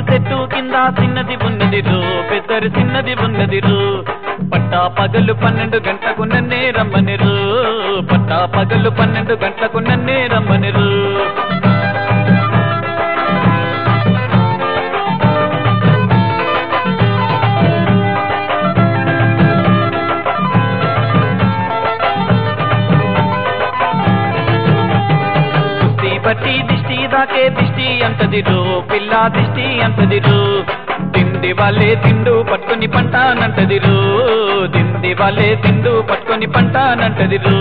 చెట్టు కింద చిన్నది ఉన్నది రో పెద్దరు చిన్నది ఉన్నది రో పట్టా పగలు పన్నెండు గంటలకు నన్నే రమ్మనిరు పట్టా పగలు పన్నెండు గంటలకు నన్నే రమ్మనిరు దిష్టి బట్టి దిష్టి దాకే దిష్టి అంటదిరు పిల్ల దిష్టి అంటదిరు తిండి వాళ్ళే తిండు పట్టుకొని పంటానంటదిరు తిండి వాళ్ళే తిండు పట్టుకొని పంటానంటదిరు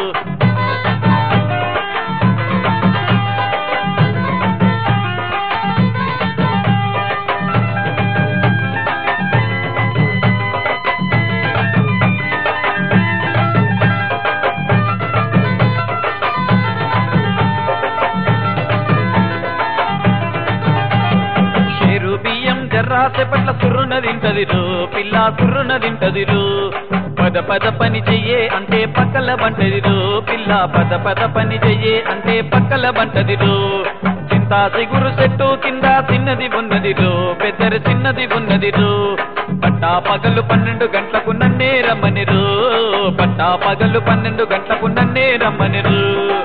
షేరు బియ్యం జర్రాసె పట్ల సుర్రున తింటదిరు పిల్ల సుర్రున తింటదిరు పద పద పని చెయ్యే అంటే పక్కల బంటదిరు పిల్ల పద పద పని చెయ్యే అంటే పక్కల బంటదిరు చింతా సిగురు చెట్టు కింద చిన్నది ఉన్నదిరు పెద్దరు చిన్నది ఉన్నదిరు పట్టా పగలు పన్నెండు గంటలకు నన్నే రమ్మనిరు పట్టా పగలు పన్నెండు గంటలకు నన్నే రమ్మనిరు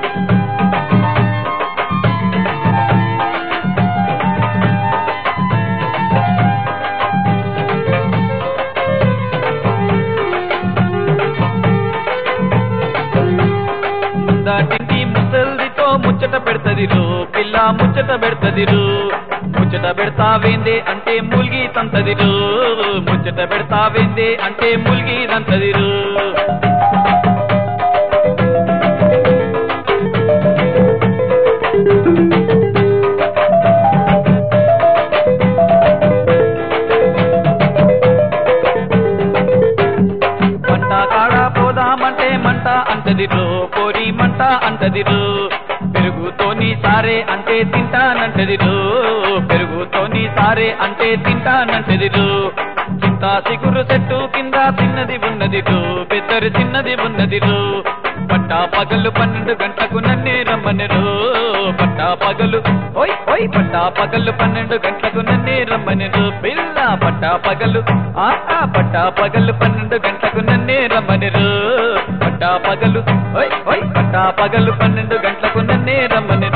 దాటింటి ముసల్దితో ముచ్చట పెడతదిరు పిల్ల ముచ్చట పెడతదిరు ముచ్చట పెడతావేందే అంటే ముల్గి తంతదిరు ముచ్చట పెడతావేందే అంటే ముల్గి తంతదిరు మంట కాడ పోదామంటే మంట అంటదిరు పోరి మంట అంటదిరు పెరుగుతోని సారే అంటే తింటానంటదిరు పెరుగుతోని సారే అంటే తింటానంటదిరు చింత సిగురు చెట్టు కింద చిన్నది ఉన్నదిరు పెద్దరు చిన్నది ఉన్నదిరు పట్టా పగలు పన్నెండు గంటలకు నన్నే రమ్మనిరు పట్టా పగలు ఓయ్ ఓయ్ పట్టా పగలు పన్నెండు గంటలకు నన్నే రమ్మనిరు పిల్ల పట్టా పగలు ఆ ఆ, పట్టా పగలు పన్నెండు గంటలకు నన్నే రమ్మనిరు పట్టా పగలు ఓయ్ ఓయ్ పట్టా పగలు పన్నెండు గంటలకు నన్నే రమ్మనిరు